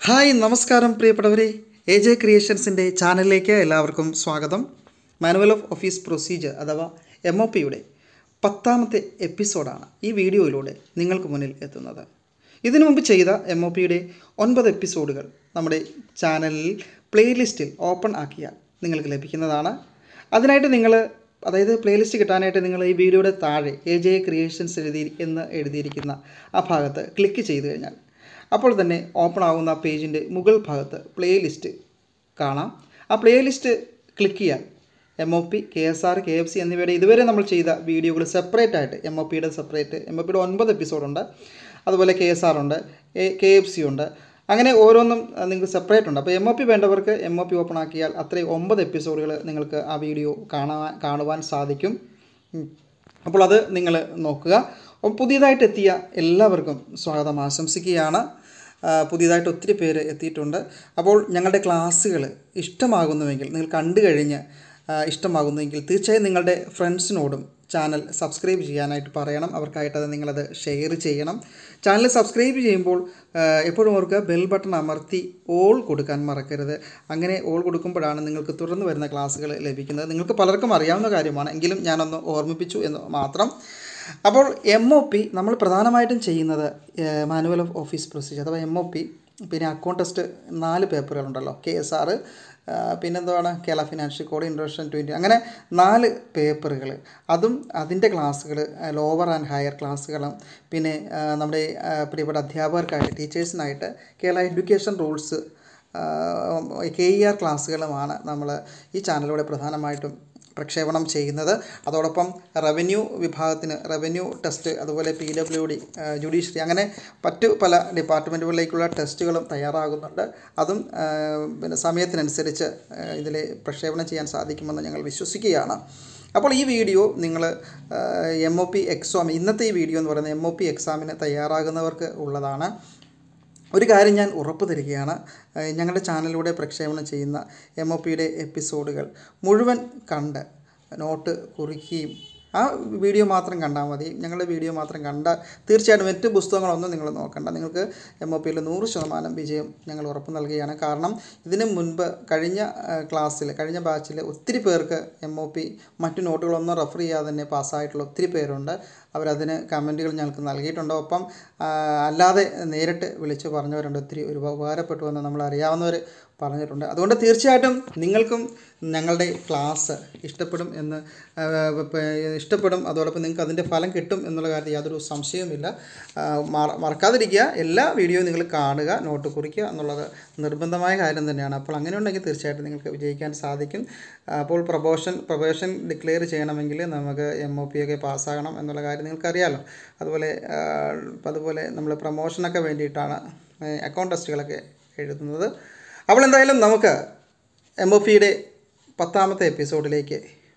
Hi നമസ്കാരം പ്രിയപ്പെട്ടവരെ A J ക്രിയേഷൻസിൻ്റെ ചാനലിലേക്ക് എല്ലാവർക്കും സ്വാഗതം മാനുവൽ ഓഫ് ഓഫീസ് പ്രൊസീജിയർ അഥവാ എം ഒ പിയുടെ പത്താമത്തെ എപ്പിസോഡാണ് ഈ വീഡിയോയിലൂടെ നിങ്ങൾക്ക് മുന്നിൽ എത്തുന്നത് ഇതിനു മുമ്പ് ചെയ്ത എം ഒ പിയുടെ ഒൻപത് എപ്പിസോഡുകൾ നമ്മുടെ ചാനലിൽ പ്ലേലിസ്റ്റിൽ ഓപ്പൺ ആക്കിയാൽ നിങ്ങൾക്ക് ലഭിക്കുന്നതാണ് അതിനായിട്ട് നിങ്ങൾ അതായത് പ്ലേലിസ്റ്റ് കിട്ടാനായിട്ട് നിങ്ങൾ ഈ വീഡിയോയുടെ താഴെ എ ജെ ക്രിയേഷൻസ് എഴുതി എന്ന് എഴുതിയിരിക്കുന്ന ആ ഭാഗത്ത് ക്ലിക്ക് ചെയ്ത് കഴിഞ്ഞാൽ അപ്പോൾ തന്നെ ഓപ്പൺ ആകുന്ന പേജിൻ്റെ മുകൾ ഭാഗത്ത് പ്ലേലിസ്റ്റ് കാണാം ആ പ്ലേലിസ്റ്റ് ക്ലിക്ക് ചെയ്യാൻ M O P K S R K F C എന്നിവയുടെ ഇതുവരെ നമ്മൾ ചെയ്ത വീഡിയോകൾ സെപ്പറേറ്റ് ആയിട്ട് എം ഒ പിയുടെ സെപ്പറേറ്റ് എം ഒ പിയുടെ ഒൻപത് എപ്പിസോഡുണ്ട് അതുപോലെ കെ എസ് ആർ ഉണ്ട് കെ എഫ് സി ഉണ്ട് അങ്ങനെ ഓരോന്നും അഹ് നിങ്ങൾക്ക് സെപ്പറേറ്റ് ഉണ്ട് അപ്പോൾ എം ഒ പി വേണ്ടവർക്ക് എം ഒ പി ഓപ്പൺ ആക്കിയാൽ അത്രയും ഒമ്പത് എപ്പിസോഡുകൾ നിങ്ങൾക്ക് ആ വീഡിയോ കാണാൻ കാണുവാൻ സാധിക്കും ഉം. അപ്പോൾ അത് നിങ്ങൾ നോക്കുക അപ്പോൾ പുതിയതായിട്ട് എത്തിയ എല്ലാവർക്കും സ്വാഗതം ആശംസിക്കുകയാണ് ആ, പുതിയതായിട്ട് ഒത്തിരി പേര് എത്തിയിട്ടുണ്ട് അപ്പോൾ ഞങ്ങളുടെ ക്ലാസ്സുകൾ ഇഷ്ടമാകുന്നുവെങ്കിൽ നിങ്ങൾ കണ്ടു കഴിഞ്ഞ് ആ, ഇഷ്ടമാകുന്നുവെങ്കിൽ തീർച്ചയായും നിങ്ങളുടെ ഫ്രണ്ട്സിനോടും ചാനൽ സബ്സ്ക്രൈബ് ചെയ്യാനായിട്ട് പറയണം അവർക്കായിട്ട് അത് നിങ്ങളത് ഷെയർ ചെയ്യണം ചാനൽ സബ്സ്ക്രൈബ് ചെയ്യുമ്പോൾ ആ, എപ്പോഴും ഓർക്കുക ബെൽ ബട്ടൺ അമർത്തി ഓൾ കൊടുക്കാൻ മറക്കരുത് അങ്ങനെ ഓൾ കൊടുക്കുമ്പോഴാണ് നിങ്ങൾക്ക് തുടർന്ന് വരുന്ന ക്ലാസ്സുകൾ ലഭിക്കുന്നത് നിങ്ങൾക്ക് പലർക്കും അറിയാവുന്ന കാര്യമാണ് എങ്കിലും ഞാനൊന്ന് ഓർമ്മിപ്പിച്ചു എന്ന് മാത്രം അപ്പോൾ എം ഒ പി നമ്മൾ പ്രധാനമായിട്ടും ചെയ്യുന്നത് മാനുവൽ ഓഫ് ഓഫീസ് പ്രൊസീജിയർ അഥവാ എം ഒ പി പിന്നെ അക്കൗണ്ട് ടെസ്റ്റ് നാല് പേപ്പറുകളുണ്ടല്ലോ കെ എസ് ആറ് പിന്നെന്താണ് Kerala financial code introduction twenty അങ്ങനെ നാല് പേപ്പറുകൾ അതും അതിൻ്റെ ക്ലാസ്സുകൾ ലോവർ ആൻഡ് ഹയർ ക്ലാസ്സുകളും പിന്നെ ആ, നമ്മുടെ ആ, പ്രിയപ്പെട്ട അധ്യാപകർക്കായിട്ട് ടീച്ചേഴ്സിനായിട്ട് Kerala education rules K E R ക്ലാസ്സുകളുമാണ് നമ്മൾ ഈ ചാനലിലൂടെ പ്രധാനമായിട്ടും പ്രക്ഷേപണം ചെയ്യുന്നത് അതോടൊപ്പം റവന്യൂ വിഭാഗത്തിന് റവന്യൂ ടെസ്റ്റ് അതുപോലെ പി ഡബ്ല്യു ഡി ജുഡീഷ്യറി അങ്ങനെ മറ്റു പല ഡിപ്പാർട്ട്മെൻറ്റുകളിലേക്കുള്ള ടെസ്റ്റുകളും തയ്യാറാകുന്നുണ്ട് അതും ആ, പിന്നെ സമയത്തിനനുസരിച്ച് ഇതിൽ പ്രക്ഷേപണം ചെയ്യാൻ സാധിക്കുമെന്ന് ഞങ്ങൾ വിശ്വസിക്കുകയാണ് അപ്പോൾ ഈ വീഡിയോ നിങ്ങൾ എം ഒ പി എക്സാം ഇന്നത്തെ ഈ വീഡിയോ എന്ന് പറയുന്നത് എം ഒ പി എക്സാമിന് തയ്യാറാകുന്നവർക്ക് ഉള്ളതാണ് ഒരു കാര്യം ഞാൻ ഉറപ്പ് തരികയാണ് ഏഹ് ഞങ്ങളുടെ ചാനലിലൂടെ പ്രക്ഷേപണം ചെയ്യുന്ന എം ഒ പിയുടെ എപ്പിസോഡുകൾ മുഴുവൻ കണ്ട് നോട്ട് കുറിക്കുകയും ആ വീഡിയോ മാത്രം കണ്ടാൽ മതി ഞങ്ങളുടെ വീഡിയോ മാത്രം കണ്ടാൽ തീർച്ചയായിട്ടും മറ്റ് പുസ്തകങ്ങളൊന്നും നിങ്ങൾ നോക്കണ്ട നിങ്ങൾക്ക് എം ഒ പിയിൽ നൂറ് ശതമാനം വിജയം ഞങ്ങൾ ഉറപ്പ് നൽകുകയാണ് കാരണം ഇതിന് മുൻപ് കഴിഞ്ഞ ക്ലാസ്സിൽ കഴിഞ്ഞ ബാച്ചിൽ ഒത്തിരി പേർക്ക് എം ഒ പി മറ്റു നോട്ടുകളൊന്നും റെഫർ ചെയ്യാതെ തന്നെ പാസ്സായിട്ടുള്ള ഒത്തിരി പേരുണ്ട് അവരതിന് കമൻറ്റുകൾ ഞങ്ങൾക്ക് നൽകിയിട്ടുണ്ട് ഒപ്പം ആ, അല്ലാതെ നേരിട്ട് വിളിച്ച് പറഞ്ഞവരുണ്ട് ഒത്തിരി ഒരു ഉപകാരപ്പെട്ടു എന്ന് നമ്മൾ അറിയാവുന്നവർ പറഞ്ഞിട്ടുണ്ട് അതുകൊണ്ട് തീർച്ചയായിട്ടും നിങ്ങൾക്കും ഞങ്ങളുടെ ക്ലാസ് ഇഷ്ടപ്പെടും എന്ന് ആ, പ- ഇഷ്ടപ്പെടും അതോടൊപ്പം നിങ്ങൾക്ക് അതിൻ്റെ ഫലം കിട്ടും എന്നുള്ള കാര്യത്തിൽ യാതൊരു സംശയവുമില്ല ആ, മറ- മറക്കാതിരിക്കുക എല്ലാ വീഡിയോയും നിങ്ങൾ കാണുക നോട്ട് കുറിക്കുക എന്നുള്ളത് നിർബന്ധമായ കാര്യം തന്നെയാണ് അപ്പോൾ അങ്ങനെ ഉണ്ടെങ്കിൽ തീർച്ചയായിട്ടും നിങ്ങൾക്ക് വിജയിക്കാൻ സാധിക്കും അപ്പോൾ പ്രൊബോഷൻ പ്രൊബോഷൻ ഡിക്ലെയർ ചെയ്യണമെങ്കിൽ നമുക്ക് എം ഒ പി ഒക്കെ പാസ്സാകണം എന്നുള്ള കാര്യം നിങ്ങൾക്കറിയാമല്ലോ അതുപോലെ ആ, അതുപോലെ നമ്മൾ പ്രൊമോഷനൊക്കെ വേണ്ടിയിട്ടാണ് അക്കൗണ്ട് ടെസ്റ്റുകളൊക്കെ എഴുതുന്നത് അപ്പോൾ എന്തായാലും നമുക്ക് എം ഒ പിയുടെ പത്താമത്തെ എപ്പിസോഡിലേക്ക്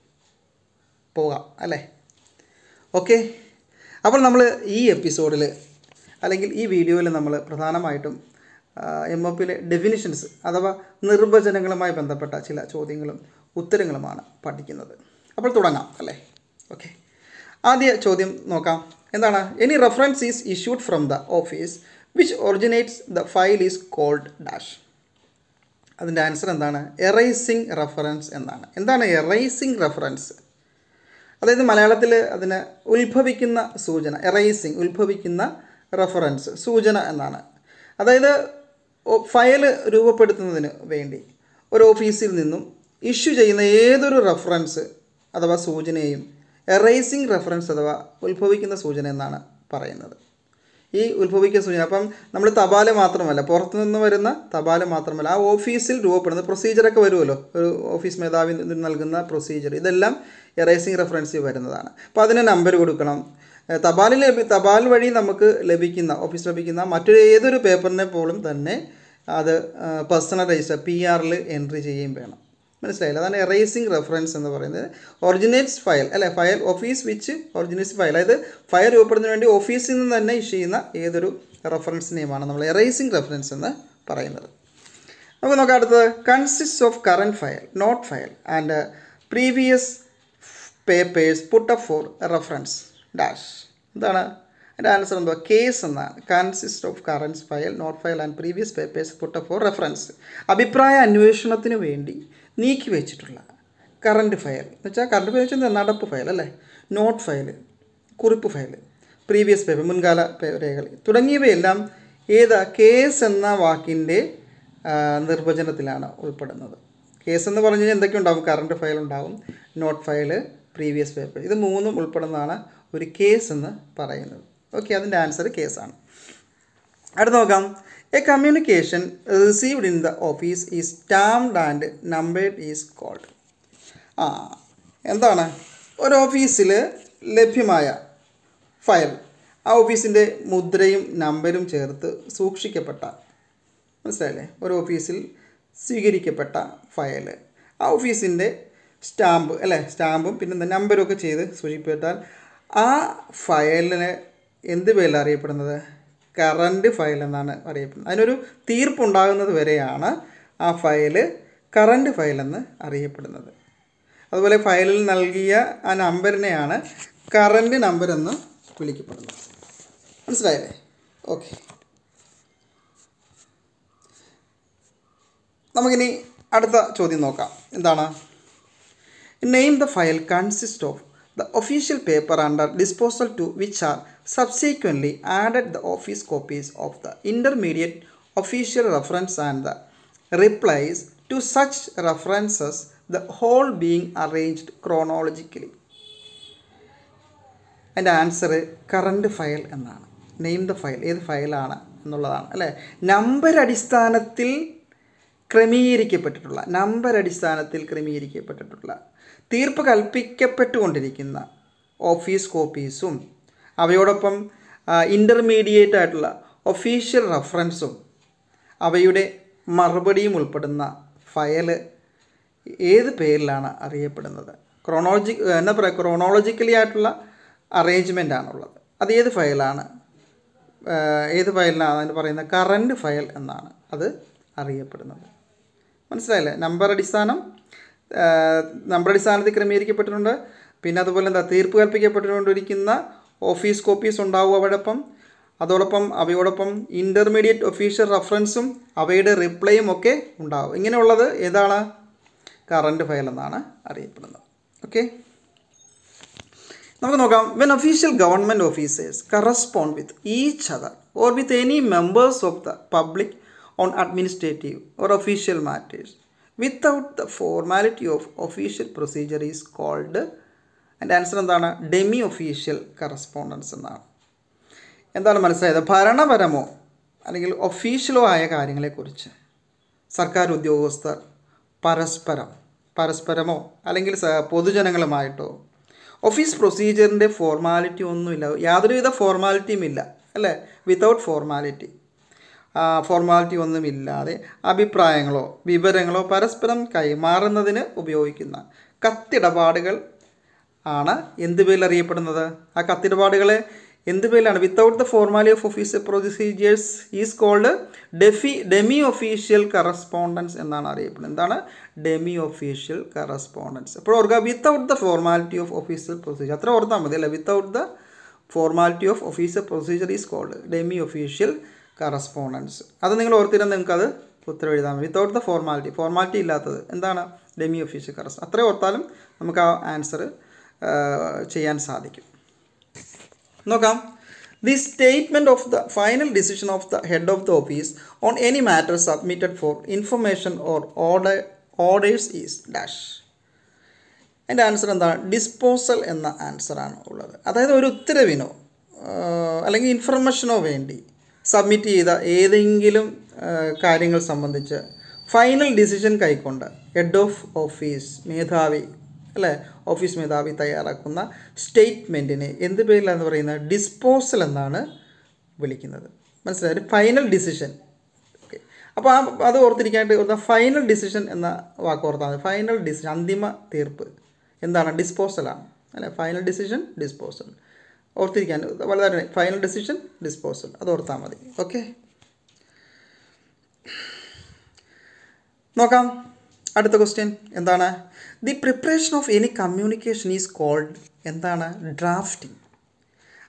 പോകാം അല്ലേ ഓക്കെ അപ്പോൾ നമ്മൾ ഈ എപ്പിസോഡിൽ അല്ലെങ്കിൽ ഈ വീഡിയോയിൽ നമ്മൾ പ്രധാനമായിട്ടും എം ഒ പിയിലെ ഡെഫിനിഷൻസ് അഥവാ നിർവചനങ്ങളുമായി ബന്ധപ്പെട്ട ചില ചോദ്യങ്ങളും ഉത്തരങ്ങളുമാണ് പഠിക്കുന്നത് അപ്പോൾ തുടങ്ങാം അല്ലേ ഓക്കെ ആദ്യ ചോദ്യം നോക്കാം എന്താണ് any reference is issued from the office which originates the file is called dash അതിൻ്റെ ആൻസർ എന്താണ് എറൈസിങ് റെഫറൻസ് എന്നാണ് എന്താണ് എറൈസിങ് റെഫറൻസ് അതായത് മലയാളത്തിൽ അതിന് ഉത്ഭവിക്കുന്ന സൂചന എറൈസിങ് ഉത്ഭവിക്കുന്ന റെഫറൻസ് സൂചന എന്നാണ് അതായത് ഫയൽ രൂപപ്പെടുത്തുന്നതിന് വേണ്ടി ഒരു ഓഫീസിൽ നിന്നും ഇഷ്യൂ ചെയ്യുന്ന ഏതൊരു റെഫറൻസ് അഥവാ സൂചനയും എറൈസിങ് റെഫറൻസ് അഥവാ ഉത്ഭവിക്കുന്ന സൂചന എന്നാണ് പറയുന്നത് ഈ ഉത്ഭവിക്കുന്ന സൂചന അപ്പം നമ്മൾ തപാല് മാത്രമല്ല പുറത്തു നിന്ന് വരുന്ന തപാല് മാത്രമല്ല ആ ഓഫീസിൽ രൂപപ്പെടുന്ന പ്രൊസീജിയറൊക്കെ വരുമല്ലോ ഒരു ഓഫീസ് മേധാവി ന- നൽകുന്ന പ്രൊസീജിയർ ഇതെല്ലാം എറൈസിങ് റെഫറൻസിൽ വരുന്നതാണ് അപ്പോൾ അതിന് നമ്പർ കൊടുക്കണം ഏഹ് തപാലിൽ ലഭി തപാൽ വഴി നമുക്ക് ലഭിക്കുന്ന ഓഫീസ് ലഭിക്കുന്ന മറ്റൊരു ഏതൊരു പേപ്പറിനെ പോലും തന്നെ അത് പേഴ്സണൽ രജിസ്റ്റർ പി ആറിൽ എൻട്രി ചെയ്യുകയും വേണം മനസ്സിലായില്ല അതാണ് എറേസിംഗ് റെഫറൻസ് എന്ന് പറയുന്നത് ഒറിജിനേറ്റ്സ് ഫയൽ അല്ലെ file office which originates file അതായത് ഫയൽ രൂപപ്പെടുന്നതിന് വേണ്ടി ഓഫീസിൽ നിന്ന് തന്നെ ഇഷ്യൂ ചെയ്യുന്ന ഏതൊരു റെഫറൻസിനെയുമാണ് നമ്മൾ എറേസിംഗ് റെഫറൻസ് എന്ന് പറയുന്നത് നമുക്ക് നോക്കാം അടുത്തത് consist of current file note file and previous papers put up for reference dash എന്താണ് അതിൻ്റെ ആൻസർ എന്തുവാ കേസ് എന്നാണ് consist of currents file note file and previous papers put for reference അഭിപ്രായ അന്വേഷണത്തിന് വേണ്ടി നീക്കി വെച്ചിട്ടുള്ള കറണ്ട് ഫയൽ എന്ന് വെച്ചാൽ കറണ്ട് ഫയൽ വെച്ചാൽ എന്താ നടപ്പ് ഫയൽ അല്ലേ നോട്ട് ഫയൽ കുറിപ്പ് ഫയൽ പ്രീവിയസ് പേപ്പർ മുൻകാല പേ- രേഖകൾ തുടങ്ങിയവയെല്ലാം ഏതാ കേസ് എന്ന വാക്കിൻ്റെ ആ, നിർവചനത്തിലാണ് ഉൾപ്പെടുന്നത് കേസ് എന്ന് പറഞ്ഞു കഴിഞ്ഞാൽ എന്തൊക്കെ ഉണ്ടാവും കറണ്ട് ഫയൽ ഉണ്ടാവും നോട്ട് ഫയൽ പ്രീവിയസ് പേപ്പർ ഇത് മൂന്നും ഉൾപ്പെടുന്നതാണ് ഒരു കേസ് എന്ന് പറയുന്നത് ഓക്കെ അതിൻ്റെ ആൻസർ കേസാണ് അടുത്ത് നോക്കാം a communication received in the office is stamped and numbered is called ആ എന്താണ് ഒരു ഓഫീസിൽ ലഭ്യമായ ഫയൽ ആ ഓഫീസിൻ്റെ മുദ്രയും നമ്പരും ചേർത്ത് സൂക്ഷിക്കപ്പെട്ട മനസ്സിലായില്ലേ ഒരു ഓഫീസിൽ സ്വീകരിക്കപ്പെട്ട ഫയൽ ആ ഓഫീസിൻ്റെ സ്റ്റാമ്പ് അല്ലേ സ്റ്റാമ്പും പിന്നെ നമ്പരും ഒക്കെ ചെയ്ത് സൂക്ഷിക്കപ്പെട്ടാൽ ആ ഫയലിന് എന്ത് പേരിൽ അറിയപ്പെടുന്നത് കറണ്ട് ഫയൽ എന്നാണ് അറിയപ്പെടുന്നത് അതിനൊരു തീർപ്പുണ്ടാകുന്നത് വരെയാണ് ആ ഫയൽ കറണ്ട് ഫയൽ എന്ന് അറിയപ്പെടുന്നത് അതുപോലെ ഫയലിൽ നൽകിയ ആ നമ്പറിനെയാണ് കറണ്ട് നമ്പർ എന്ന് വിളിക്കപ്പെടുന്നത് മനസ്സിലായില്ലേ ഓക്കെ നമുക്കിനി അടുത്ത ചോദ്യം നോക്കാം എന്താണ് name the file consist of the official paper under disposal to which are subsequently added the office copies of the intermediate official reference and the replies to such references the whole being arranged chronologically അതിൻ്റെ answer current file എന്നാണ് name the file ഏത് ഫയലാണ് എന്നുള്ളതാണ് അല്ലേ number അടിസ്ഥാനത്തിൽ ക്രമീകരിക്കപ്പെട്ടിട്ടുള്ള number അടിസ്ഥാനത്തിൽ ക്രമീകരിക്കപ്പെട്ടിട്ടുള്ള തീർപ്പ് കൽപ്പിക്കപ്പെട്ടുകൊണ്ടിരിക്കുന്ന ഓഫീസ് കോപ്പീസും അവയോടൊപ്പം ഇൻ്റർമീഡിയറ്റ് ആയിട്ടുള്ള ഒഫീഷ്യൽ റെഫറൻസും അവയുടെ മറുപടിയും ഉൾപ്പെടുന്ന ഫയല് ഏത് പേരിലാണ് അറിയപ്പെടുന്നത് ക്രോണോളജി എന്താ പറയുക ക്രോണോളജിക്കലി ആയിട്ടുള്ള അറേഞ്ച്മെൻ്റ് ആണുള്ളത് അത് ഏത് ഫയലാണ് ഏഹ് ഏത് ഫയലിനാണ് അതിന് പറയുന്നത് കറണ്ട് ഫയൽ എന്നാണ് അത് അറിയപ്പെടുന്നത് മനസ്സിലായില്ലേ നമ്പർ അടിസ്ഥാനം ഏഹ് നമ്പർ അടിസ്ഥാനത്തിൽ ക്രമീകരിക്കപ്പെട്ടിട്ടുണ്ട് പിന്നെ അതുപോലെ എന്താ തീർപ്പ് കൽപ്പിക്കപ്പെട്ടുകൊണ്ടിരിക്കുന്ന ഓഫീസ് കോപ്പീസ് ഉണ്ടാവും അവയോടൊപ്പം അതോടൊപ്പം അവയോടൊപ്പം ഇൻ്റർമീഡിയറ്റ് ഒഫീഷ്യൽ റെഫറൻസും അവയുടെ റിപ്ലൈയും ഒക്കെ ഉണ്ടാവും ഇങ്ങനെയുള്ളത് ഏതാണ് കറണ്ട് ഫയൽ എന്നാണ് അറിയപ്പെടുന്നത് ഓക്കെ നമുക്ക് നോക്കാം when official government officers correspond with each other or with any members of the public on administrative or official matters without the formality of official procedure is called അതിൻ്റെ answer എന്താണ് demi official correspondence എന്നാണ് എന്താണ് മനസ്സിലായത് ഭരണപരമോ അല്ലെങ്കിൽ ഒഫീഷ്യലോ ആയ കാര്യങ്ങളെക്കുറിച്ച് സർക്കാർ ഉദ്യോഗസ്ഥർ പരസ്പരം പരസ്പരമോ അല്ലെങ്കിൽ സ- പൊതുജനങ്ങളുമായിട്ടോ ഓഫീസ് പ്രൊസീജിയറിൻ്റെ ഫോർമാലിറ്റി ഒന്നുമില്ല യാതൊരുവിധ ഫോർമാലിറ്റിയും ഇല്ല അല്ലേ വിത്തൗട്ട് ഫോർമാലിറ്റി ഫോർമാലിറ്റി ഒന്നുമില്ലാതെ അഭിപ്രായങ്ങളോ വിവരങ്ങളോ പരസ്പരം കൈമാറുന്നതിന് ഉപയോഗിക്കുന്ന കത്തിടപാടുകൾ ആണ് എന്ത് പേരിൽ അറിയപ്പെടുന്നത് ആ കത്തിടപാടുകളെ എന്ത് പേരിലാണ് without the formality of official procedures is called ഡെഫി ഡെമി ഒഫീഷ്യൽ കറസ്പോണ്ടൻസ് എന്നാണ് അറിയപ്പെടുന്നത് എന്താണ് ഡെമി ഒഫീഷ്യൽ കറസ്പോണ്ടൻസ് അപ്പോൾ ഓർക്കുക without the formality of official procedure അത്ര ഓർത്താൽ മതി അല്ലേ without the formality of official procedure is called demi official correspondence അത് നിങ്ങൾ ഓർത്തിരുന്ന നിങ്ങൾക്ക് അത് ഉത്തരം എഴുതാം വിത്തൗട്ട് ദ ഫോർമാലിറ്റി ഫോർമാലിറ്റി ഇല്ലാത്തത് എന്താണ് ഡെമി ഒഫീഷ്യൽ കറസ് അത്ര ഓർത്താലും നമുക്ക് ആ ആൻസർ ചെയ്യാൻ സാധിക്കും നോക്കാം the statement of the final decision of the head of the office on any matter submitted for information or order orders is dash എൻ്റെ ആൻസർ എന്താണ് ഡിസ്പോസൽ എന്ന ആൻസറാണ് ഉള്ളത് അതായത് ഒരു ഉത്തരവിനോ ആ, അല്ലെങ്കിൽ ഇൻഫർമേഷനോ വേണ്ടി സബ്മിറ്റ് ചെയ്ത ഏതെങ്കിലും ആ, കാര്യങ്ങൾ സംബന്ധിച്ച് ഫൈനൽ ഡിസിഷൻ കൈക്കൊണ്ട് ഹെഡ് ഓഫ് ഓഫീസ് മേധാവി അല്ലേ ഓഫീസ് മേധാവി തയ്യാറാക്കുന്ന സ്റ്റേറ്റ്മെൻറ്റിനെ എന്ത് പേരിലാണെന്ന് പറയുന്നത് ഡിസ്പോസൽ എന്നാണ് വിളിക്കുന്നത് മനസ്സിലായി ഫൈനൽ ഡിസിഷൻ ഓക്കെ അപ്പോൾ ആ അത് ഓർത്തിരിക്കാനായിട്ട് ഓർത്താൽ ഫൈനൽ ഡിസിഷൻ എന്ന വാക്ക് ഓർത്താൽ മതി ഫൈനൽ ഡിസിഷൻ അന്തിമ തീർപ്പ് എന്താണ് ഡിസ്പോസലാണ് അല്ലേ ഫൈനൽ ഡിസിഷൻ ഡിസ്പോസൽ ഓർത്തിരിക്കാൻ വളരെ ഫൈനൽ ഡിസിഷൻ ഡിസ്പോസൽ അത് ഓർത്താൽ മതി ഓക്കെ നോക്കാം അടുത്ത ക്വസ്റ്റ്യൻ എന്താണ് the preparation of any communication is called എന്താണ് ഡ്രാഫ്റ്റിംഗ്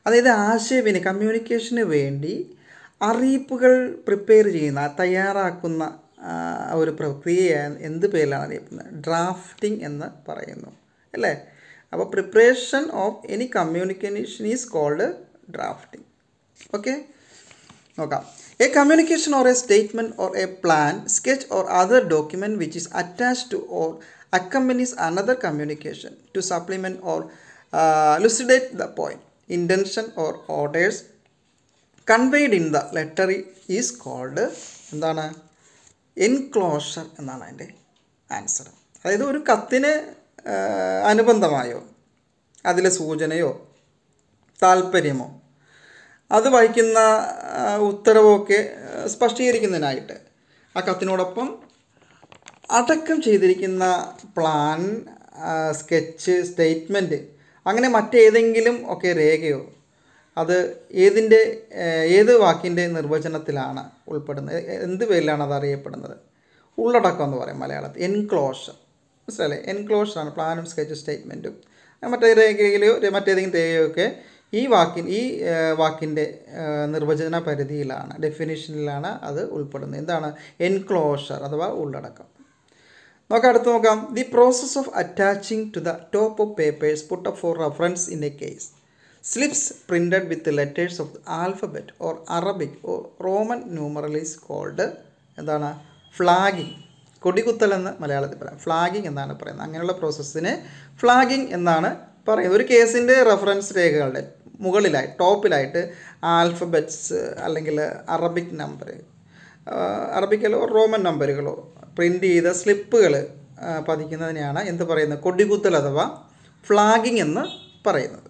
അതായത് ആശയവിനിമയ കമ്മ്യൂണിക്കേഷന് വേണ്ടി അറിയിപ്പുകൾ പ്രിപ്പയർ ചെയ്യുന്ന തയ്യാറാക്കുന്ന ആ, ഒരു പ്രക്രിയയെ എന്ത് പേരിലാണ് അറിയപ്പെടുന്നത് ഡ്രാഫ്റ്റിംഗ് എന്ന് പറയുന്നു അല്ലേ അപ്പോൾ preparation of any communication is called drafting okay നോക്കാം a communication or a statement or a plan sketch or other document which is attach to or accompanies another communication to supplement or lucidate the point intention or orders conveyed in the letter is called എന്താണ് enclosure എന്നാണ് അതിൻ്റെ answer അതായത് ഒരു കത്തിന് ആ, അനുബന്ധമായോ അതിലെ സൂചനയോ താല്പര്യമോ അത് വഹിക്കുന്ന ആ, ഉത്തരവൊക്കെ ആ, സ്പഷ്ടീകരിക്കുന്നതിനായിട്ട് ആ കത്തിനോടൊപ്പം അടക്കം ചെയ്തിരിക്കുന്ന പ്ലാൻ സ്കെച്ച് സ്റ്റേറ്റ്മെൻറ്റ് അങ്ങനെ മറ്റേതെങ്കിലും ഒക്കെ രേഖയോ അത് ഏതിൻ്റെ ഏഹ്, ഏത് വാക്കിൻ്റെ നിർവചനത്തിലാണ് ഉൾപ്പെടുന്നത് എ- എന്ത് പേരിലാണ് അത് അറിയപ്പെടുന്നത് ഉള്ളടക്കം എന്ന് പറയും മലയാളത്തിൽ എൻക്ലോഷർ മനസ്സിലല്ലേ എൻക്ലോഷറാണ് പ്ലാനും സ്കെച്ച് സ്റ്റേറ്റ്മെൻറ്റും മറ്റേ രേഖയിലെയോ രെ- മറ്റേതെങ്കിലും രേഖയോ ഒക്കെ ഈ വാക്കിൻ ഈ ഏഹ്, വാക്കിൻ്റെ ഏഹ്, നിർവചന പരിധിയിലാണ് ഡെഫിനിഷനിലാണ് അത് ഉൾപ്പെടുന്നത് എന്താണ് എൻക്ലോഷർ അഥവാ ഉള്ളടക്കം നോക്കാം അടുത്ത് നോക്കാം the process of attaching to the top of papers put up for reference in a case slips printed with letters of alphabet or Arabic or Roman numeral is called എന്താണ് ഫ്ലാഗിങ് കൊടികുത്തൽ എന്ന് മലയാളത്തിൽ പറയാം ഫ്ലാഗിങ് എന്നാണ് പറയുന്നത് അങ്ങനെയുള്ള പ്രോസസ്സിനെ ഫ്ലാഗിങ് എന്നാണ് പറയുന്നത് ഒരു കേസിൻ്റെ റെഫറൻസ് രേഖകളുടെ മുകളിലായി ടോപ്പിലായിട്ട് ആൽഫബറ്റ്സ് അല്ലെങ്കിൽ അറബിക് നമ്പർ അറബിക്കലോ റോമൻ നമ്പറുകളോ പ്രിൻ്റ് ചെയ്ത സ്ലിപ്പുകൾ പതിക്കുന്നതിനെയാണ് എന്ത് പറയുന്നത് കൊടികുത്തൽ അഥവാ ഫ്ലാഗിംഗ് എന്ന് പറയുന്നത്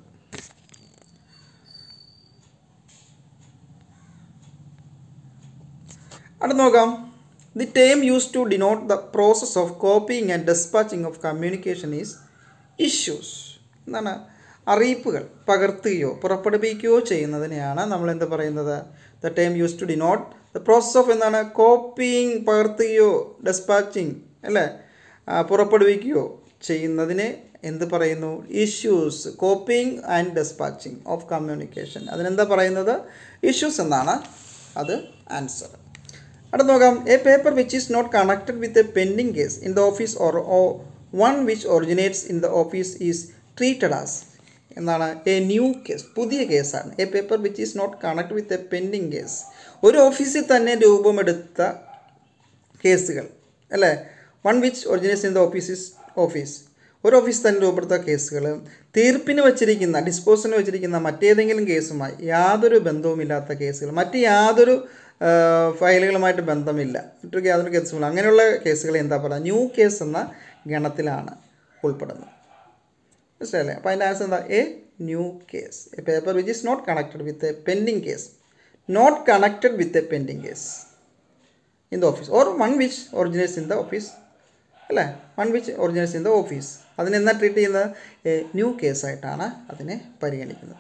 അടുത്ത് നോക്കാം the term use to denote the process of copying and despatching of communication is issues എന്താണ് അറിയിപ്പുകൾ പകർത്തുകയോ പുറപ്പെടുവിക്കുകയോ ചെയ്യുന്നതിനെയാണ് നമ്മൾ എന്ത് പറയുന്നത് the time use to denote the process of എന്താണ് കോപ്പിയിങ് പകർത്തുകയോ ഡെസ്പാച്ചിങ് അല്ലേ ആ, പുറപ്പെടുവിക്കുകയോ ചെയ്യുന്നതിനെ എന്ത് പറയുന്നു issues copying and despatching of communication അതിനെന്താ പറയുന്നത് ഇഷ്യൂസ് എന്നാണ് അത് ആൻസർ അടുത്ത് നോക്കാം a paper which is not connected with a pending case in the office or one which originates in the office is treated as എന്താണ് a new case പുതിയ കേസാണ് a paper which is not connect with a pending case ഒരു ഓഫീസിൽ തന്നെ രൂപമെടുത്ത കേസുകൾ അല്ലേ one which originates in the office office ഒരു ഓഫീസ് തന്നെ രൂപപ്പെടുത്ത കേസുകൾ തീർപ്പിന് വച്ചിരിക്കുന്ന ഡിസ്പോസിന് വച്ചിരിക്കുന്ന മറ്റേതെങ്കിലും കേസുമായി യാതൊരു ബന്ധവുമില്ലാത്ത കേസുകൾ മറ്റ് യാതൊരു ആ, ഫയലുകളുമായിട്ട് ബന്ധമില്ല മറ്റൊരു യാതൊരു കേസുമില്ല അങ്ങനെയുള്ള കേസുകൾ എന്താ പറയുക ന്യൂ കേസ് എന്ന ഗണത്തിലാണ് ഉൾപ്പെടുന്നത് മനസ്സിലല്ലേ അപ്പോൾ അതിൻ്റെ ആൻസർ എന്താ a new case a paper which is not connected with a pending case not connected with a pending case in the office or one which originates in the office അല്ലേ one which originates in the office അതിനെന്താ treat ചെയ്യുന്നത് a new കേസായിട്ടാണ് അതിനെ പരിഗണിക്കുന്നത്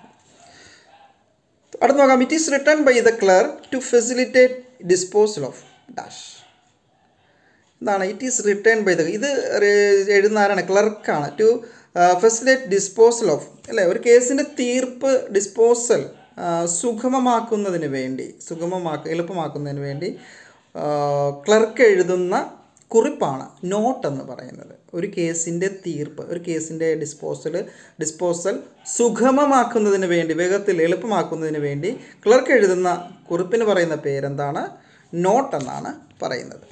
അടുത്ത് നോക്കാം it is return by the clerk to facilitate disposal of dash എന്താണ് it is return by the ഇത് റെ- എഴുതുന്ന ആരാണ് ക്ലർക്കാണ് ടു ഫെസിലേറ്റ് ഡിസ്പോസൽ ഓഫ് അല്ലേ ഒരു കേസിൻ്റെ തീർപ്പ് ഡിസ്പോസൽ സുഗമമാക്കുന്നതിന് വേണ്ടി സുഗമമാക്ക എളുപ്പമാക്കുന്നതിന് വേണ്ടി ക്ലർക്ക് എഴുതുന്ന കുറിപ്പാണ് നോട്ട് എന്ന് പറയുന്നത് ഒരു കേസിൻ്റെ തീർപ്പ് ഒരു കേസിൻ്റെ ഡിസ്പോസൽ ഡിസ്പോസൽ സുഗമമാക്കുന്നതിന് വേണ്ടി വേഗത്തിൽ എളുപ്പമാക്കുന്നതിന് വേണ്ടി ക്ലർക്ക് എഴുതുന്ന കുറിപ്പിന് പറയുന്ന പേരെന്താണ് നോട്ട് എന്നാണ് പറയുന്നത്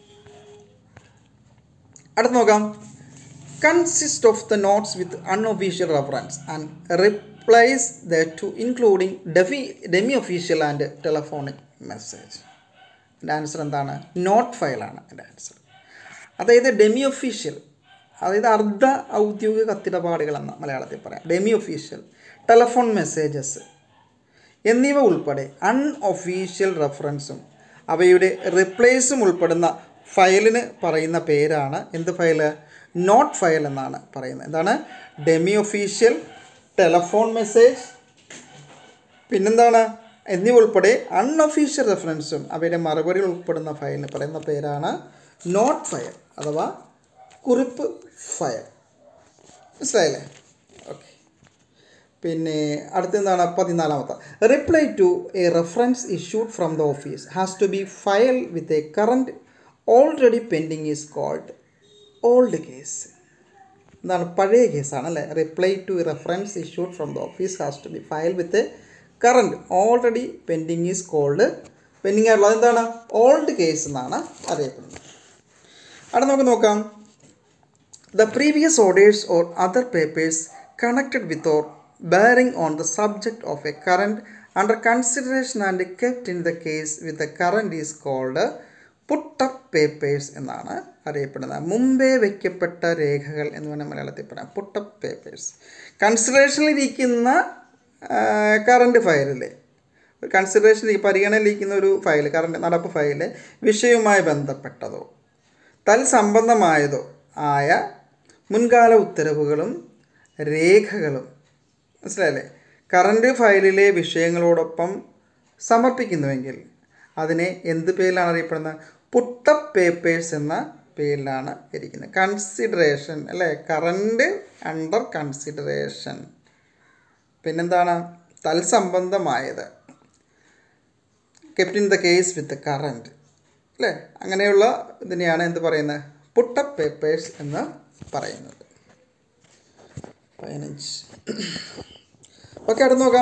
അടുത്ത് നോക്കാം consist of the notes with unofficial reference and replies the to including ഡെഫി demi official and telephonic message എൻ്റെ ആൻസർ എന്താണ് നോട്ട് ഫയലാണ് എൻ്റെ ആൻസർ അതായത് ഡെമി ഒഫീഷ്യൽ അതായത് അർദ്ധ ഔദ്യോഗിക കത്തിടപാടുകൾ എന്ന മലയാളത്തിൽ പറയാം ഡെമി ഒഫീഷ്യൽ ടെലഫോൺ മെസ്സേജസ് എന്നിവ ഉൾപ്പെടെ അൺഒഫീഷ്യൽ റെഫറൻസും അവയുടെ റിപ്ലേസും ഉൾപ്പെടുന്ന ഫയലിന് പറയുന്ന പേരാണ് എന്ത് ഫയൽ നോട്ട് ഫയൽ എന്നാണ് പറയുന്നത് എന്താണ് ഡെമി ഒഫീഷ്യൽ ടെലഫോൺ മെസ്സേജ് പിന്നെന്താണ് എന്നിവ ഉൾപ്പെടെ അൺഒഫീഷ്യൽ റെഫറൻസും അവയുടെ മറുപടികൾ ഉൾപ്പെടുന്ന ഫയലിന് പറയുന്ന പേരാണ് നോട്ട് ഫയൽ അഥവാ കുറിപ്പ് ഫയൽ മനസ്സിലായില്ലേ ഓക്കെ പിന്നെ അടുത്തെന്താണ് പതിനാലാമത്തെ reply to a reference issued from the office has to be file with a current already pending is called old case എന്താണ് പഴയ കേസാണ് അല്ലേ reply to reference issued from the office has to be file with current already pending is called pending ആയിട്ടുള്ളത് എന്താണ് old case എന്നാണ് അറിയപ്പെടുന്നത് അവിടെ നമുക്ക് നോക്കാം the previous orders or other papers connected with or bearing on the subject of a current under consideration and kept in the case with the current is called put up papers എന്നാണ് അറിയപ്പെടുന്നത് മുമ്പേ വയ്ക്കപ്പെട്ട രേഖകൾ എന്ന് വേണം മലയാളത്തിൽ പറയാം put up papers കൺസിഡറേഷനിലിരിക്കുന്ന കറണ്ട് ഫയലിലെ ഒരു കൺസിഡറേഷൻ പരിഗണനയിലിരിക്കുന്ന ഒരു ഫയൽ കറണ്ട് നടപ്പ് ഫയൽ വിഷയവുമായി ബന്ധപ്പെട്ടതോ തൽസംബന്ധമായതോ ആയ മുൻകാല ഉത്തരവുകളും രേഖകളും മനസ്സിലായല്ലേ കറണ്ട് ഫയലിലെ വിഷയങ്ങളോടൊപ്പം സമർപ്പിക്കുന്നുവെങ്കിൽ അതിനെ എന്ത് പേരിലാണ് അറിയപ്പെടുന്നത് പുട്ടപ്പ് പേപ്പേഴ്സ് എന്ന പേരിലാണ് ഇരിക്കുന്നത് കൺസിഡറേഷൻ അല്ലേ കറണ്ട് അണ്ടർ കൺസിഡറേഷൻ പിന്നെന്താണ് തൽസംബന്ധമായത് kept in the case with current അല്ലേ അങ്ങനെയുള്ള ഇതിനെയാണ് എന്ത് പറയുന്നത് പുട്ടപ്പ് പേപ്പേഴ്സ് എന്ന് പറയുന്നത് പതിനഞ്ച് ഓക്കെ അടുത്ത് നോക്കാം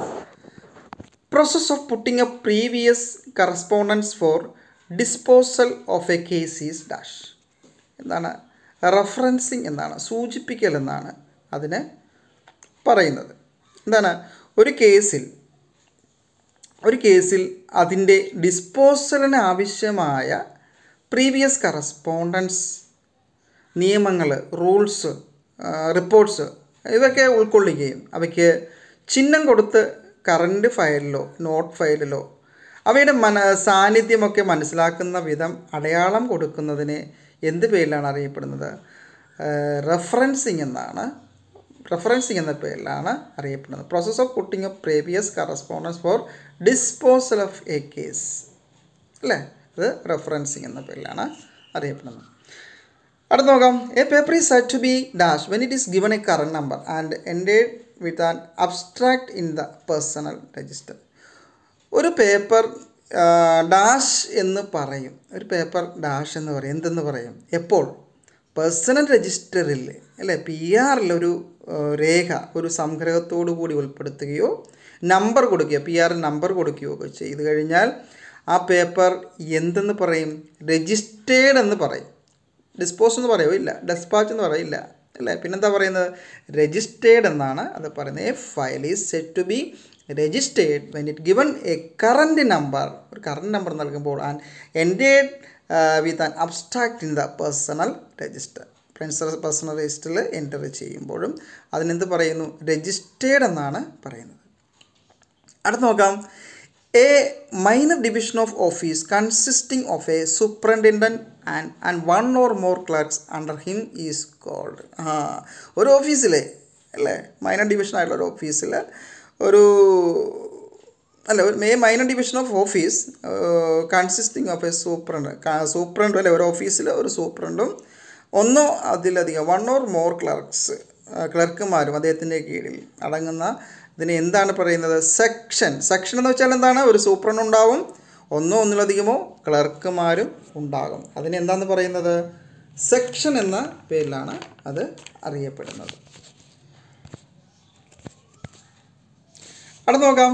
process of putting a previous correspondence for disposal of a case is dash എന്താണ് റെഫറൻസിങ് എന്നാണ് സൂചിപ്പിക്കൽ എന്നാണ് അതിന് പറയുന്നത് എന്താണ് ഒരു കേസിൽ ഒരു കേസിൽ അതിൻ്റെ ഡിസ്പോസലിന് ആവശ്യമായ പ്രീവിയസ് കറസ്പോണ്ടൻസ് നിയമങ്ങൾ റൂൾസ് റിപ്പോർട്ട്സ് ഇതൊക്കെ ഉൾക്കൊള്ളുകയും അവയ്ക്ക് ചിഹ്നം കൊടുത്ത് കറണ്ട് ഫയലിലോ നോട്ട് ഫയലിലോ അവയുടെ മന സാന്നിധ്യമൊക്കെ മനസ്സിലാക്കുന്ന വിധം അടയാളം കൊടുക്കുന്നതിന് എന്ത് പേരിലാണ് അറിയപ്പെടുന്നത് റെഫറൻസിങ് എന്നാണ് റെഫറൻസിങ് എന്ന പേരിലാണ് അറിയപ്പെടുന്നത് process of putting a previous correspondence for disposal of a case അല്ലേ അത് റെഫറൻസിങ് എന്ന പേരിലാണ് അറിയപ്പെടുന്നത് അടുത്ത് നോക്കാം a paper is set to be dash when it is given a current number and ended with an abstract in the personal register ഒരു paper dash എന്ന് പറയും ഒരു പേപ്പർ ഡാഷ് എന്ന് പറയും എന്തെന്ന് പറയും എപ്പോൾ പേഴ്സണൽ രജിസ്റ്ററിൽ അല്ലേ പി ആറിൽ ഒരു രേഖ ഒരു സംഗ്രഹത്തോടു കൂടി ഉൾപ്പെടുത്തുകയോ നമ്പർ കൊടുക്കുകയോ പി ആറിൽ നമ്പർ കൊടുക്കുകയോ ഒക്കെ ചെയ്ത് കഴിഞ്ഞാൽ ആ പേപ്പർ എന്തെന്ന് പറയും രജിസ്റ്റേർഡ് എന്ന് പറയും ഡിസ്പോസ് എന്ന് പറയുമോ ഇല്ല ഡെസ്പാച്ച് എന്ന് പറയില്ല അല്ലേ പിന്നെന്താ പറയുന്നത് രജിസ്റ്റേർഡ് എന്നാണ് അത് പറയുന്നത് a file is set to be registered when it given a current number ഒരു കറണ്ട് നമ്പർ നൽകുമ്പോൾ and ended with an abstract in the personal register friends personal രജിസ്റ്ററിൽ എൻ്റർ ചെയ്യുമ്പോഴും അതിനെന്ത് പറയുന്നു രജിസ്റ്റേർഡ് എന്നാണ് പറയുന്നത് അടുത്ത് നോക്കാം a minor division of office consisting of a superintendent and and one or more clerks under him is called ആ ഒരു ഓഫീസിലെ അല്ലേ മൈനർ ഡിവിഷൻ ആയിട്ടുള്ള ഒരു ഓഫീസിൽ ഒരു അല്ല ഒരു മേ minor division of office consisting of a superintendent സൂപ്രണ്ടും അല്ലെ ഒരു ഓഫീസിൽ ഒരു സൂപ്രണ്ടും ഒന്നോ അതിലധികം വൺ ഓർ മോർ ക്ലർക്സ് ക്ലർക്കുമാരും അദ്ദേഹത്തിൻ്റെ കീഴിൽ അടങ്ങുന്ന ഇതിനെ എന്താണ് പറയുന്നത് സെക്ഷൻ സെക്ഷൻ എന്ന് വെച്ചാൽ എന്താണ് ഒരു സൂപ്രണ്ട് ഉണ്ടാവും ഒന്നോ ഒന്നിലധികമോ ക്ലർക്കുമാരും ഉണ്ടാകും അതിന് എന്താന്ന് പറയുന്നത് സെക്ഷൻ എന്ന പേരിലാണ് അത് അറിയപ്പെടുന്നത് അവിടെ നോക്കാം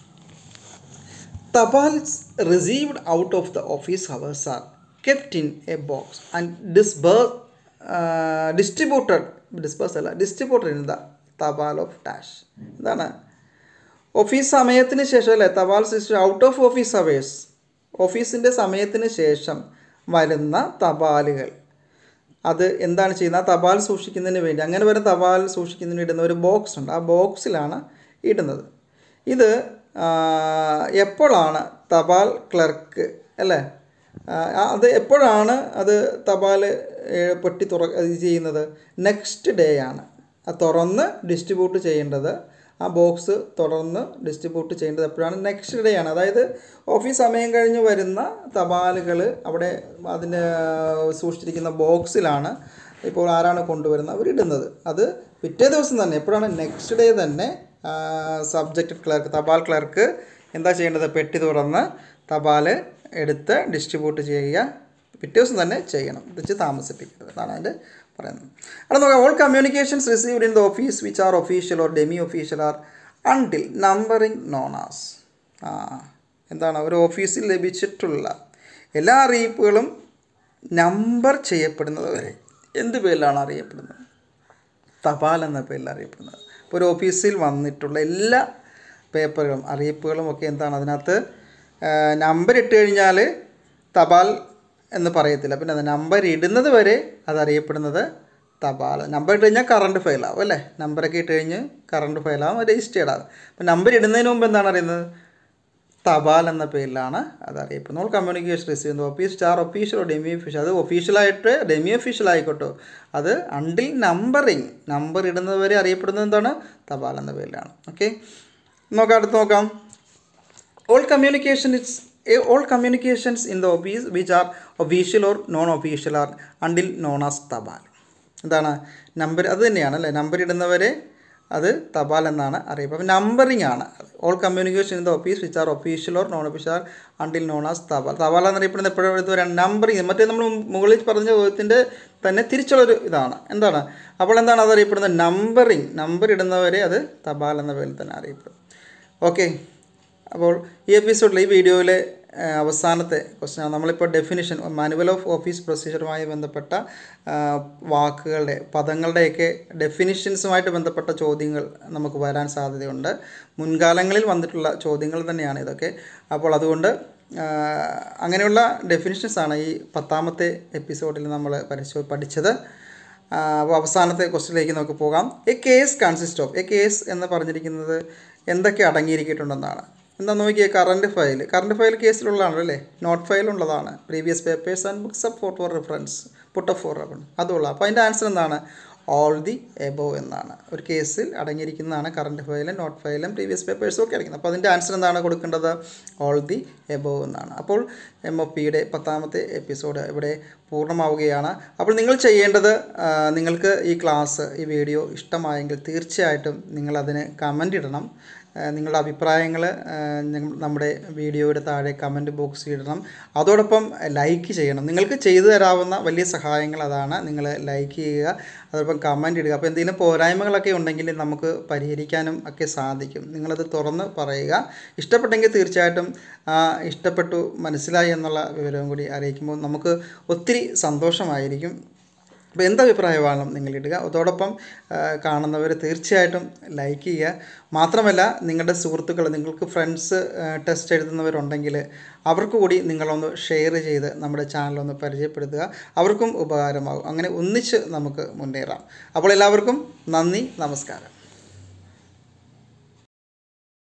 tapals received out of the office hours are kept in a box and ഡിസ്ബർ ഡിസ്ട്രിബ്യൂട്ടഡ് ഡിസ്പേഴ്സ് അല്ല distributed in the tapal of dash എന്താണ് ഓഫീസ് സമയത്തിന് ശേഷം അല്ലേ തപാൽ system out of office hours ഓഫീസിൻ്റെ സമയത്തിന് ശേഷം വരുന്ന തപാലുകൾ അത് എന്താണ് ചെയ്യുന്നത് ആ തപാൽ സൂക്ഷിക്കുന്നതിന് വേണ്ടി അങ്ങനെ വരുന്ന തപാൽ സൂക്ഷിക്കുന്നതിന് ഇടുന്ന ഒരു ബോക്സ് ഉണ്ട് ആ ബോക്സിലാണ് ഇടുന്നത് ഇത് എപ്പോഴാണ് തപാൽ ക്ലർക്ക് അല്ലേ അത് എപ്പോഴാണ് അത് തപാൽ പെട്ടി തുറ ഇത് ചെയ്യുന്നത് നെക്സ്റ്റ് ഡേ ആണ് തുറന്ന് ഡിസ്ട്രിബ്യൂട്ട് ചെയ്യേണ്ടത് ആ ബോക്സ് തുടർന്ന് ഡിസ്ട്രിബ്യൂട്ട് ചെയ്യേണ്ടത് എപ്പോഴാണ് നെക്സ്റ്റ് ഡേ ആണ് അതായത് ഓഫീസ് സമയം കഴിഞ്ഞ് വരുന്ന തപാലുകൾ അവിടെ അതിന് സൂക്ഷിച്ചിരിക്കുന്ന ബോക്സിലാണ് ഇപ്പോൾ ആരാണ് കൊണ്ടുവരുന്നത് അവർ ഇടുന്നത് അത് പിറ്റേ ദിവസം തന്നെ എപ്പോഴാണ് നെക്സ്റ്റ് ഡേ തന്നെ സബ്ജക്റ്റ് ക്ലർക്ക് തപാൽ ക്ലർക്ക് എന്താ ചെയ്യേണ്ടത് പെട്ടി തുറന്ന് തപാൽ എടുത്ത് ഡിസ്ട്രിബ്യൂട്ട് ചെയ്യുക പിറ്റേ ദിവസം തന്നെ ചെയ്യണം വെച്ച് താമസിപ്പിക്കരുത് എന്നാണ് അതിൻ്റെ പറയുന്നത് അവിടെ നോക്കാം all communications received in the office which are official or demi official are until numbering known as ആ എന്താണ് ഒരു ഓഫീസിൽ ലഭിച്ചിട്ടുള്ള എല്ലാ അറിയിപ്പുകളും നമ്പർ ചെയ്യപ്പെടുന്നത് വരെ എന്ത് പേരിലാണ് അറിയപ്പെടുന്നത് തപാൽ എന്ന പേരിൽ അറിയപ്പെടുന്നത് ഇപ്പോൾ ഒരു ഓഫീസിൽ വന്നിട്ടുള്ള എല്ലാ പേപ്പറുകളും അറിയിപ്പുകളും ഒക്കെ എന്താണ് അതിനകത്ത് നമ്പർ ഇട്ട് കഴിഞ്ഞാൽ തപാൽ എന്ന് പറയത്തില്ല പിന്നെ അത് നമ്പർ ഇടുന്നത് വരെ അത് അറിയപ്പെടുന്നത് തപാൽ നമ്പർ ഇട്ട് കഴിഞ്ഞാൽ കറണ്ട് ഫയലാവും അല്ലേ നമ്പറൊക്കെ ഇട്ട് കഴിഞ്ഞ് കറണ്ട് ഫയലാവും രജിസ്റ്റേർഡ് ആകും അപ്പം നമ്പർ ഇടുന്നതിന് മുമ്പ് എന്താണ് അറിയുന്നത് തപാൽ എന്ന പേരിലാണ് അത് അറിയപ്പെടുന്നത് നമ്മൾ കമ്മ്യൂണിക്കേഷൻ റിസീവ് ചെയ്യുന്നത് ഓഫീസ് സ്റ്റാർ ഒഫീഷ്യലോ ഡെമി ഒഫീഷ്യൽ അത് ഒഫീഷ്യലായിട്ട് ഡെമി ഒഫീഷ്യൽ ആയിക്കോട്ടോ അത് അണ്ടിൽ നമ്പറിങ് നമ്പർ ഇടുന്നത് വരെ അറിയപ്പെടുന്നത് എന്താണ് തപാൽ എന്ന പേരിലാണ് ഓക്കെ നോക്കാം അടുത്ത് നോക്കാം all communication it's all communications in the office which are official or non official are until known as tapal എന്താണ് നമ്പർ അത് തന്നെയാണ് അല്ലേ നമ്പർ ഇടുന്നവരെ അത് തപാൽ എന്നാണ് അറിയപ്പെടുന്നത് അപ്പോൾ നമ്പറിംഗ് ആണ് all communication in the office which are official or non official are until known as tapal തപാൽ എന്നറിയപ്പെടുന്നത് എപ്പോഴും എടുത്ത് വരാം നമ്പറിങ് മറ്റേ നമ്മൾ മുകളിൽ പറഞ്ഞ ചോദ്യത്തിൻ്റെ തന്നെ തിരിച്ചുള്ളൊരു ഇതാണ് എന്താണ് അപ്പോൾ എന്താണ് അത് അറിയപ്പെടുന്നത് നമ്പറിങ് നമ്പർ ഇടുന്നവരെ അത് തപാൽ എന്ന പേരിൽ തന്നെ അറിയപ്പെടും ഓക്കെ അപ്പോൾ ഈ എപ്പിസോഡിൽ ഈ വീഡിയോയിലെ ഏഹ്, അവസാനത്തെ ക്വസ്റ്റ്യൻ നമ്മളിപ്പോൾ ഡെഫിനിഷൻ മാനുവൽ ഓഫ് ഓഫീസ് പ്രൊസീജിയറുമായി ബന്ധപ്പെട്ട ആ, വാക്കുകളുടെ പദങ്ങളുടെയൊക്കെ ഡെഫിനിഷൻസുമായിട്ട് ബന്ധപ്പെട്ട ചോദ്യങ്ങൾ നമുക്ക് വരാൻ സാധ്യതയുണ്ട് മുൻകാലങ്ങളിൽ വന്നിട്ടുള്ള ചോദ്യങ്ങൾ തന്നെയാണ് ഇതൊക്കെ അപ്പോൾ അതുകൊണ്ട് ആ, അങ്ങനെയുള്ള ഡെഫിനിഷൻസാണ് ഈ പത്താമത്തെ എപ്പിസോഡിൽ നമ്മൾ പരിശോ പഠിച്ചത് ആ, അപ്പോൾ അവസാനത്തെ ക്വസ്റ്റിലേക്ക് നമുക്ക് പോകാം a case consist of a case എന്ന് പറഞ്ഞിരിക്കുന്നത് എന്തൊക്കെ അടങ്ങിയിരിക്കിയിട്ടുണ്ടെന്നാണ് എന്താ നോക്കിയേ കറണ്ട് ഫയൽ കറണ്ട് ഫയൽ കേസിലുള്ളതാണല്ലോ അല്ലേ നോട്ട് ഫയൽ ഉള്ളതാണ് previous papers and books up for for reference put for reference അതുള്ള അപ്പോൾ അതിൻ്റെ ആൻസർ എന്താണ് ഓൾ ദി എബോവ് എന്നാണ് ഒരു കേസിൽ അടങ്ങിയിരിക്കുന്നതാണ് കറണ്ട് ഫയലും നോട്ട് ഫയലും പ്രീവിയസ് പേപ്പേഴ്സും ഒക്കെ അടങ്ങിയത് അപ്പോൾ അതിൻ്റെ ആൻസർ എന്താണ് കൊടുക്കേണ്ടത് ഓൾ ദി എബോവ് എന്നാണ് അപ്പോൾ എം ഒ പിയുടെ പത്താമത്തെ എപ്പിസോഡ് ഇവിടെ പൂർണ്ണമാവുകയാണ് അപ്പോൾ നിങ്ങൾ ചെയ്യേണ്ടത് ആ, നിങ്ങൾക്ക് ഈ ക്ലാസ് ഈ വീഡിയോ ഇഷ്ടമായെങ്കിൽ തീർച്ചയായിട്ടും നിങ്ങളതിന് കമൻ്റ് ഇടണം ആ, നിങ്ങളുടെ അഭിപ്രായങ്ങൾ നമ്മുടെ വീഡിയോയുടെ താഴെ കമൻറ്റ് ബോക്സിൽ ഇടണം അതോടൊപ്പം ലൈക്ക് ചെയ്യണം നിങ്ങൾക്ക് ചെയ്തു തരാവുന്ന വലിയ സഹായങ്ങൾ അതാണ് നിങ്ങൾ ലൈക്ക് ചെയ്യുക അതോടൊപ്പം കമൻറ്റ് ഇടുക അപ്പോൾ എന്തെങ്കിലും പോരായ്മകളൊക്കെ ഉണ്ടെങ്കിൽ നമുക്ക് പരിഹരിക്കാനും ഒക്കെ സാധിക്കും നിങ്ങളത് തുറന്ന് പറയുക ഇഷ്ടപ്പെട്ടെങ്കിൽ തീർച്ചയായിട്ടും ആ, ഇഷ്ടപ്പെട്ടു മനസ്സിലായി എന്നുള്ള വിവരവും കൂടി അറിയിക്കുമ്പോൾ നമുക്ക് ഒത്തിരി സന്തോഷമായിരിക്കും അപ്പോൾ എന്ത് അഭിപ്രായമാണ് നിങ്ങൾ ഇടുക അതോടൊപ്പം കാണുന്നവർ തീർച്ചയായിട്ടും ലൈക്ക് ചെയ്യുക മാത്രമല്ല നിങ്ങളുടെ സുഹൃത്തുക്കൾ നിങ്ങൾക്ക് ഫ്രണ്ട്സ് ടെസ്റ്റ് എഴുതുന്നവരുണ്ടെങ്കിൽ അവർക്ക് കൂടി നിങ്ങളൊന്ന് ഷെയർ ചെയ്ത് നമ്മുടെ ചാനലൊന്ന് പരിചയപ്പെടുത്തുക അവർക്കും ഉപകാരമാകും അങ്ങനെ ഒന്നിച്ച് നമുക്ക് മുന്നേറാം അപ്പോൾ എല്ലാവർക്കും നന്ദി നമസ്കാരം